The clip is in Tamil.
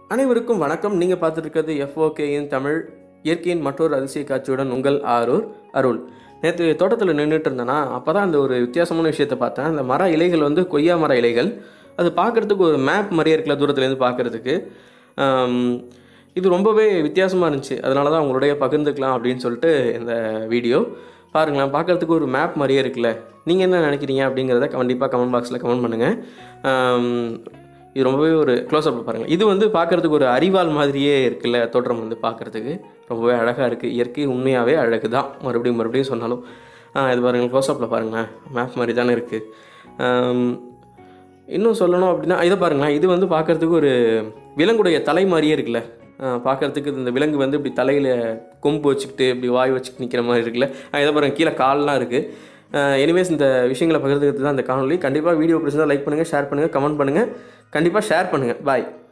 அனைவருக்கும் வணக்கம் நீங்கள் பார்த்துட்டு இருக்கிறது எஃப்ஓகேயின் தமிழ் இயற்கையின் மற்றொரு அதிசய காட்சியுடன் உங்கள் ஆரூர் அருள் நேற்று தோட்டத்தில் நின்றுட்டு இருந்தேன்னா அப்போ தான் அந்த ஒரு வித்தியாசமான விஷயத்தை பார்த்தேன் அந்த மர இலைகள் வந்து கொய்யா மர இலைகள் அது பார்க்குறதுக்கு ஒரு மேப் மாதிரியே இருக்குல்ல தூரத்துலேருந்து பார்க்குறதுக்கு இது ரொம்பவே வித்தியாசமாக இருந்துச்சு அதனால தான் உங்களுடைய பகிர்ந்துக்கலாம் அப்படின்னு சொல்லிட்டு இந்த வீடியோ பாருங்களேன் பார்க்குறதுக்கு ஒரு மேப் மாதிரியே இருக்குல்ல நீங்கள் என்ன நினைக்கிறீங்க அப்படிங்கிறத கண்டிப்பாக கமெண்ட் பாக்ஸில் கமெண்ட் பண்ணுங்கள் இது ரொம்பவே ஒரு க்ளோஸ்அப்பில் பாருங்கள் இது வந்து பார்க்குறதுக்கு ஒரு அறிவால் மாதிரியே இருக்குல்ல தோற்றம் வந்து பார்க்குறதுக்கு ரொம்பவே அழகாக இருக்குது இயற்கை உண்மையாகவே அழகு தான் மறுபடியும் மறுபடியும் சொன்னாலும் ஆ, இது பாருங்கள் க்ளோஸ்அப்பில் பாருங்களேன் மேப் மாதிரி தானே இருக்குது இன்னும் சொல்லணும் அப்படின்னா இதை பாருங்களேன் இது வந்து பார்க்குறதுக்கு ஒரு விலங்குடைய தலை மாதிரியே இருக்குல்ல பார்க்குறதுக்கு இந்த விலங்கு வந்து இப்படி தலையில் கொம்பு வச்சுக்கிட்டு இப்படி வாய் வச்சுக்கிட்டு நிற்கிற மாதிரி இருக்குல்ல ஆ, இதை பாருங்கள் கீழே கால்லாம் இருக்குது எனிவேஸ் இந்த விஷயங்களை பகிர்ந்துக்கிறது தான் இந்த காணொலி கண்டிப்பாக வீடியோ பிடிச்சிருந்தா லைக் பண்ணுங்கள் ஷேர் பண்ணுங்கள் கமெண்ட் பண்ணுங்கள் கண்டிப்பாக ஷேர் பண்ணுங்கள் பாய்